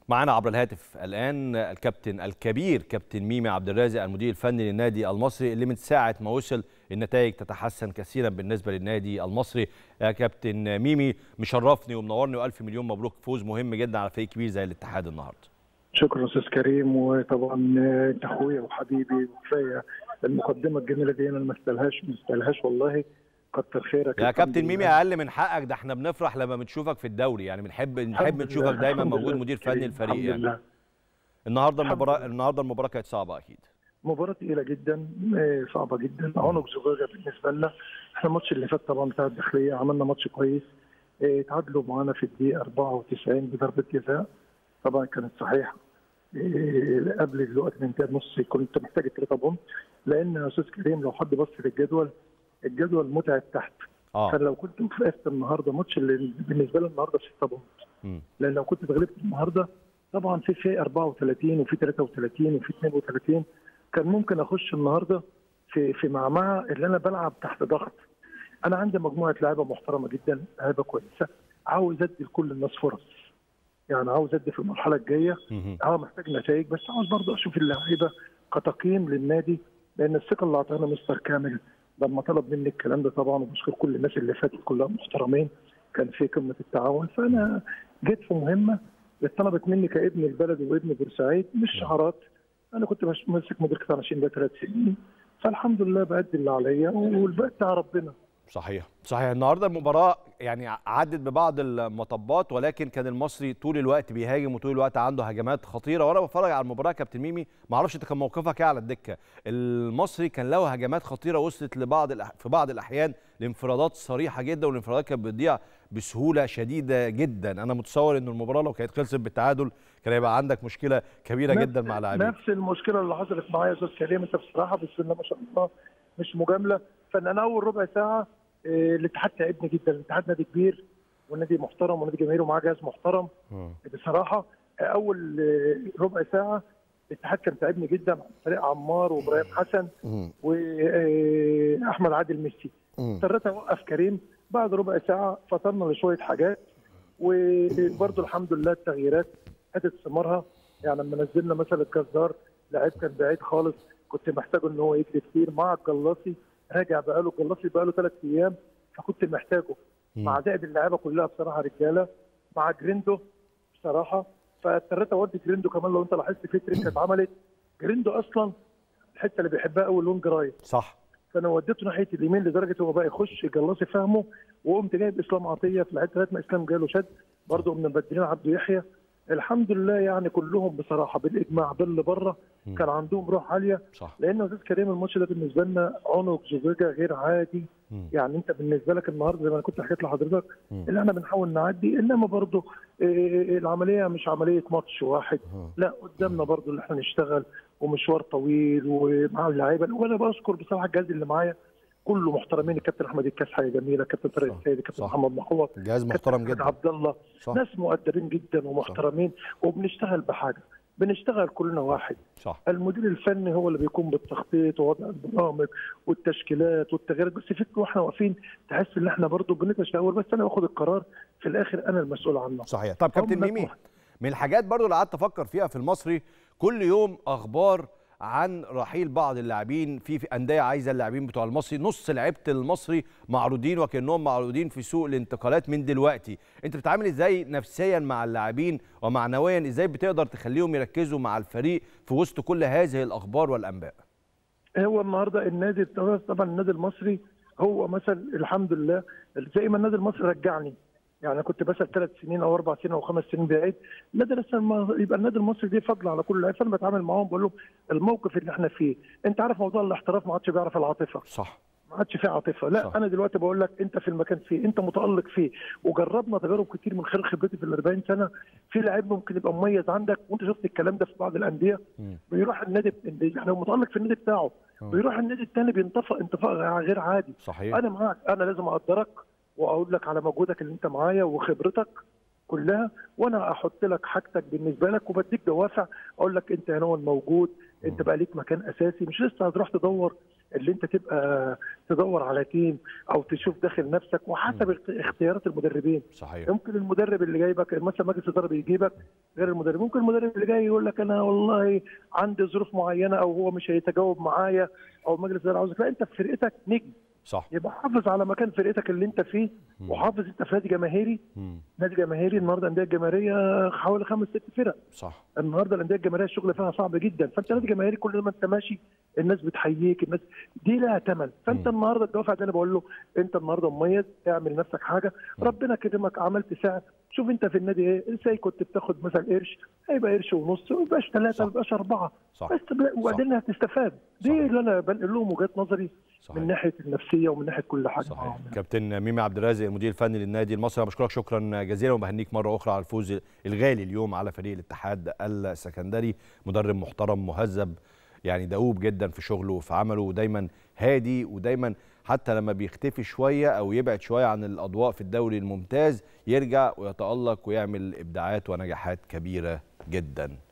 معنا عبر الهاتف الان الكابتن الكبير كابتن ميمي عبد الرازق المدير الفني للنادي المصري اللي من ساعه ما وصل النتائج تتحسن كثيرا بالنسبه للنادي المصري يا كابتن ميمي مشرفني ومنورني والف مليون مبروك فوز مهم جدا على فريق كبير زي الاتحاد النهارده شكرا استاذ كريم وطبعا انت اخويا وحبيبي وكفايه المقدمه الجميله دي انا ما استاهلهاش ما استاهلهاش والله كتر خيرك يا كابتن ميمي اقل من حقك ده احنا بنفرح لما بنشوفك في الدوري يعني بنحب نحب نشوفك دايما موجود مدير فني الفريق يعني لله. النهارده المباراه النهارده المباراه كانت صعبه اكيد مباراة تقيلة جدا آه، صعبة جدا عنق زجاجة بالنسبة لنا احنا الماتش اللي فات طبعا بتاع الداخلية عملنا ماتش كويس آه، تعادلوا معانا في الدقيقة 94 بضربة جزاء طبعا كانت صحيحة آه، قبل الوقت من انتهى نص كنت محتاج الثلاثة بونت لأن يا أستاذ كريم لو حد بص في الجدول الجدول متعب تحت اه فلو كنت وقفت النهارده ماتش اللي بالنسبة لي النهارده 6 بونت مم. لان لو كنت اتغلبت النهارده طبعا في في 34 وفي 33 وفي 32 كان ممكن اخش النهارده في في معمعه اللي انا بلعب تحت ضغط انا عندي مجموعه لعيبه محترمه جدا لعيبه كويسه عاوز ادي لكل الناس فرص يعني عاوز ادي في المرحله الجايه مهم. اه محتاج نتائج بس عاوز برضه اشوف اللعيبه كتقييم للنادي لان الثقه اللي اعطانا مستر كامل لما طلب مني الكلام ده طبعا وبشكر كل الناس اللي فاتت كلها محترمين كان في قمه التعاون فانا جيت في مهمه اتطلبت مني كابن البلد وابن بورسعيد مش شعارات انا كنت مش- ماسك مدير قطاع ناشئين ده ثلاث سنين فالحمد لله بأدي اللي عليا والباقي بتاع ربنا صحيح صحيح النهارده المباراه يعني عدت ببعض المطبات ولكن كان المصري طول الوقت بيهاجم وطول الوقت عنده هجمات خطيره وانا بتفرج على المباراه يا كابتن ميمي ما اعرفش انت كان موقفك ايه على الدكه المصري كان له هجمات خطيره وصلت لبعض الأح... في بعض الاحيان لانفرادات صريحه جدا والانفرادات كانت بتضيع بسهوله شديده جدا انا متصور ان المباراه لو كانت خلصت بالتعادل كان هيبقى عندك مشكله كبيره نفس- جدا مع لاعبين نفس المشكله اللي حصلت معايا يا استاذ كريم انت بصراحه بسم الله ما شاء الله مش مجامله فان انا اول ربع ساعه آه، الاتحاد تعبني جدا الاتحاد نادي كبير ونادي محترم ونادي جماهيره معاه جهاز محترم مم. بصراحه آه، اول آه، ربع ساعه الاتحاد كان تعبني جدا عن طريق عمار وابراهيم حسن مم. واحمد عادل ميسي مم. اضطريت اوقف كريم بعد ربع ساعه فطرنا لشويه حاجات وبرضه الحمد لله التغييرات ادت ثمارها يعني لما نزلنا مثلا الجزار لعيب كان بعيد خالص كنت محتاجه ان هو يجري كتير مع الجلاصي راجع بقاله الجلاصي بقاله ثلاث ايام فكنت محتاجه مع زائد اللعيبه كلها بصراحه رجاله مع جريندو بصراحه فاضطريت اودي جريندو كمان لو انت لاحظت في تريكه اتعملت جريندو اصلا الحته اللي بيحبها قوي اللونج رايت صح فانا وديته ناحيه اليمين لدرجه هو بقى يخش جلاصي فهمه وقمت جايب اسلام عطيه في الحته لغايه ما اسلام جاله شد برضه قمنا مبدلين عبده يحيى الحمد لله يعني كلهم بصراحه بالاجماع باللي بره مم. كان عندهم روح عاليه صح لان استاذ كريم الماتش ده بالنسبه لنا عنق زجاجه غير عادي مم. يعني انت بالنسبه لك النهارده زي ما انا كنت حكيت لحضرتك مم. اللي احنا بنحاول نعدي انما برضه إيه العمليه مش عمليه ماتش واحد مم. لا قدامنا برضه اللي احنا نشتغل ومشوار طويل ومع اللعيبه وانا بشكر بصراحه الجهاز اللي معايا كله محترمين الكابتن احمد الكاس حاجه جميله الكابتن طارق صح. السيد الكابتن صح. محمد محوط جهاز محترم كابتن جدا عبد الله صح ناس مؤدبين جدا ومحترمين وبنشتغل بحاجه بنشتغل كلنا واحد صح المدير الفني هو اللي بيقوم بالتخطيط ووضع البرامج والتشكيلات والتغييرات بس فكره واحنا واقفين تحس ان احنا برضه بنتشاور بس انا باخد القرار في الاخر انا المسؤول عنه صحيح طب كابتن هم ميمي ناس من الحاجات برضو اللي قعدت افكر فيها في المصري كل يوم اخبار عن رحيل بعض اللاعبين في في انديه عايزه اللاعبين بتوع المصري نص لعيبه المصري معروضين وكانهم معروضين في سوق الانتقالات من دلوقتي انت بتتعامل ازاي نفسيا مع اللاعبين ومعنويا ازاي بتقدر تخليهم يركزوا مع الفريق في وسط كل هذه الاخبار والانباء هو النهارده النادي طبعا النادي المصري هو مثلا الحمد لله زي ما النادي المصري رجعني يعني انا كنت بسال ثلاث سنين او اربع سنين او خمس سنين بعيد النادي لسه ما يبقى النادي المصري دي فضل على كل لعيب فانا بتعامل معاهم بقول لهم الموقف اللي احنا فيه انت عارف موضوع الاحتراف ما عادش بيعرف العاطفه صح ما عادش فيه عاطفه لا صح. صح. انا دلوقتي بقول لك انت في المكان فيه انت متالق فيه وجربنا تجارب كتير من خلال خبرتي في ال 40 سنه في لعيب ممكن يبقى مميز عندك وانت شفت الكلام ده في بعض الانديه مم. بيروح النادي يعني هو متالق في النادي بتاعه مم. بيروح النادي الثاني بينطفئ انطفاء غير عادي صحيح انا معاك انا لازم اقدرك واقول لك على مجهودك اللي انت معايا وخبرتك كلها وانا احط لك حاجتك بالنسبه لك وبديك دوافع اقول لك انت هنا موجود انت بقى ليك مكان اساسي مش لسه هتروح تدور اللي انت تبقى تدور على تيم او تشوف داخل نفسك وحسب اخت- اختيارات المدربين صحيح يمكن المدرب اللي جايبك مثلا مجلس الاداره بيجيبك غير المدرب ممكن المدرب اللي جاي يقول لك انا والله عندي ظروف معينه او هو مش هيتجاوب معايا او مجلس الاداره عاوزك لا انت في فرقتك نجم صح يبقى حافظ على مكان فرقتك اللي انت فيه وحافظ انت في نادي جماهيري مم. نادي جماهيري النهارده الانديه الجماهيريه حوالي خمس ست فرق صح النهارده الانديه الجماهيريه الشغل فيها صعب جدا فانت نادي جماهيري كل ما انت ماشي الناس بتحييك الناس دي لها ثمن فانت مم. النهارده الدوافع اللي انا بقول له انت النهارده مميز اعمل لنفسك حاجه ربنا كرمك عملت سعر شوف انت في النادي ايه ازاي كنت بتاخد مثلا قرش هيبقى قرش ونص ما يبقاش صح. ثلاثه ما يبقاش اربعه صح بس بلا- وبعدين هتستفاد دي صح. اللي انا بنقل لهم وجهه نظري صحيح. من ناحيه النفسيه ومن ناحيه كل حاجه صحيح معاهم. كابتن ميمي عبد الرازق المدير الفني للنادي المصري انا بشكرك شكرا جزيلا وبهنيك مره اخرى على الفوز الغالي اليوم على فريق الاتحاد السكندري مدرب محترم مهذب يعني دؤوب جدا في شغله وفي عمله ودايما هادي ودايما حتى لما بيختفي شويه او يبعد شويه عن الاضواء في الدوري الممتاز يرجع ويتالق ويعمل ابداعات ونجاحات كبيره جدا